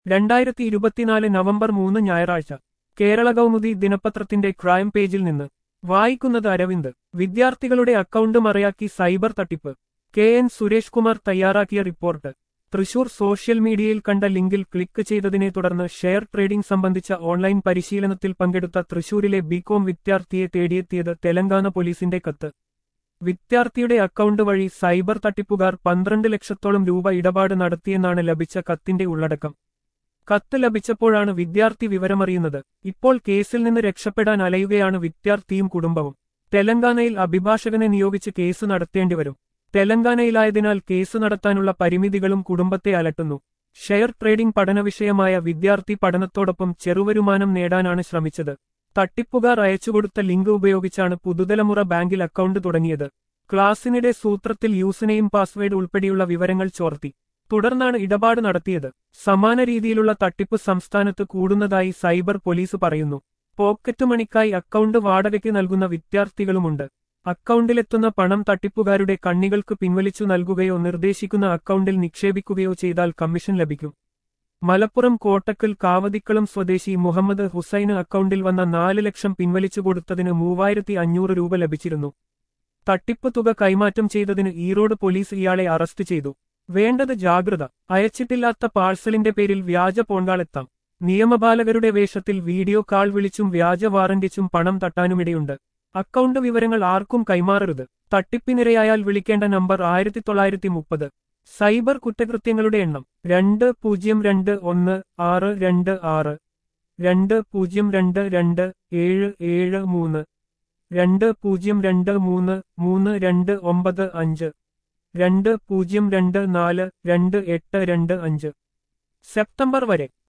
രണ്ടായിരത്തി ഇരുപത്തിനാല് നവംബർ മൂന്ന് ഞായറാഴ്ച കേരള കൗമുദി ദിനപത്രത്തിന്റെ ക്രൈം പേജിൽ നിന്ന് വായിക്കുന്നത് അരവിന്ദ് വിദ്യാർത്ഥികളുടെ അക്കൗണ്ട് മറയാക്കി സൈബർ തട്ടിപ്പ് കെ എൻ സുരേഷ് കുമാർ തയ്യാറാക്കിയ റിപ്പോർട്ട് തൃശൂർ സോഷ്യൽ മീഡിയയിൽ കണ്ട ലിങ്കിൽ ക്ലിക്ക് ചെയ്തതിനെ തുടർന്ന് ഷെയർ ട്രേഡിംഗ് സംബന്ധിച്ച ഓൺലൈൻ പരിശീലനത്തിൽ പങ്കെടുത്ത തൃശൂരിലെ ബികോം വിദ്യാർത്ഥിയെ തേടിയെത്തിയത് തെലങ്കാന പോലീസിന്റെ കത്ത് വിദ്യാർത്ഥിയുടെ അക്കൗണ്ട് വഴി സൈബർ തട്ടിപ്പുകാർ പന്ത്രണ്ട് ലക്ഷത്തോളം രൂപ ഇടപാട് നടത്തിയെന്നാണ് ലഭിച്ച കത്തിന്റെ ഉള്ളടക്കം കത്ത് ലഭിച്ചപ്പോഴാണ് വിദ്യാർത്ഥി വിവരമറിയുന്നത് ഇപ്പോൾ കേസിൽ നിന്ന് രക്ഷപ്പെടാൻ അലയുകയാണ് വിദ്യാർത്ഥിയും കുടുംബവും തെലങ്കാനയിൽ അഭിഭാഷകനെ നിയോഗിച്ച് കേസ് നടത്തേണ്ടിവരും തെലങ്കാനയിലായതിനാൽ കേസ് നടത്താനുള്ള പരിമിതികളും കുടുംബത്തെ അലട്ടുന്നു ഷെയർ ട്രേഡിംഗ് പഠനവിഷയമായ വിദ്യാർത്ഥി പഠനത്തോടൊപ്പം ചെറുവരുമാനം നേടാനാണ് ശ്രമിച്ചത് തട്ടിപ്പുകാർ അയച്ചുകൊടുത്ത ലിങ്ക് ഉപയോഗിച്ചാണ് പുതുതലമുറ ബാങ്കിൽ അക്കൗണ്ട് തുടങ്ങിയത് ക്ലാസ്സിനിടെ സൂത്രത്തിൽ യൂസനെയും പാസ്വേഡ് ഉൾപ്പെടെയുള്ള വിവരങ്ങൾ ചോർത്തി തുടർന്നാണ് ഇടപാട് നടത്തിയത് സമാന രീതിയിലുള്ള തട്ടിപ്പ് സംസ്ഥാനത്ത് കൂടുന്നതായി സൈബർ പോലീസ് പറയുന്നു പോക്കറ്റ് മണിക്കായി അക്കൗണ്ട് വാടകയ്ക്ക് നൽകുന്ന വിദ്യാർത്ഥികളുമുണ്ട് അക്കൗണ്ടിലെത്തുന്ന പണം തട്ടിപ്പുകാരുടെ കണ്ണികൾക്ക് പിൻവലിച്ചു നൽകുകയോ നിർദ്ദേശിക്കുന്ന അക്കൗണ്ടിൽ നിക്ഷേപിക്കുകയോ ചെയ്താൽ കമ്മീഷൻ ലഭിക്കും മലപ്പുറം കോട്ടക്കൽ കാവതിക്കളം സ്വദേശി മുഹമ്മദ് ഹുസൈന് അക്കൗണ്ടിൽ വന്ന നാല് ലക്ഷം പിൻവലിച്ചു കൊടുത്തതിന് മൂവായിരത്തി അഞ്ഞൂറ് രൂപ ലഭിച്ചിരുന്നു തട്ടിപ്പ് തുക കൈമാറ്റം ചെയ്തതിന് ഈറോഡ് പോലീസ് ഇയാളെ അറസ്റ്റ് ചെയ്തു വേണ്ടത് ജാഗ്രത അയച്ചിട്ടില്ലാത്ത പാഴ്സലിന്റെ പേരിൽ വ്യാജ പോൺകാളെത്താം നിയമപാലകരുടെ വേഷത്തിൽ വീഡിയോ കാൾ വിളിച്ചും വ്യാജ വാറന്റിച്ചും പണം തട്ടാനുമിടയുണ്ട് അക്കൗണ്ട് വിവരങ്ങൾ ആർക്കും കൈമാറരുത് തട്ടിപ്പിനിരയായാൽ വിളിക്കേണ്ട നമ്പർ ആയിരത്തി തൊള്ളായിരത്തി മുപ്പത് സൈബർ കുറ്റകൃത്യങ്ങളുടെ എണ്ണം രണ്ട് പൂജ്യം രണ്ട് ഒന്ന് ആറ് രണ്ട് ആറ് രണ്ട് പൂജ്യം രണ്ട് രണ്ട് ഏഴ് ഏഴ് മൂന്ന് രണ്ട് പൂജ്യം രണ്ട് മൂന്ന് മൂന്ന് രണ്ട് ഒമ്പത് അഞ്ച് രണ്ട് പൂജ്യം രണ്ട് നാല് രണ്ട് എട്ട് രണ്ട് അഞ്ച് സെപ്റ്റംബർ വരെ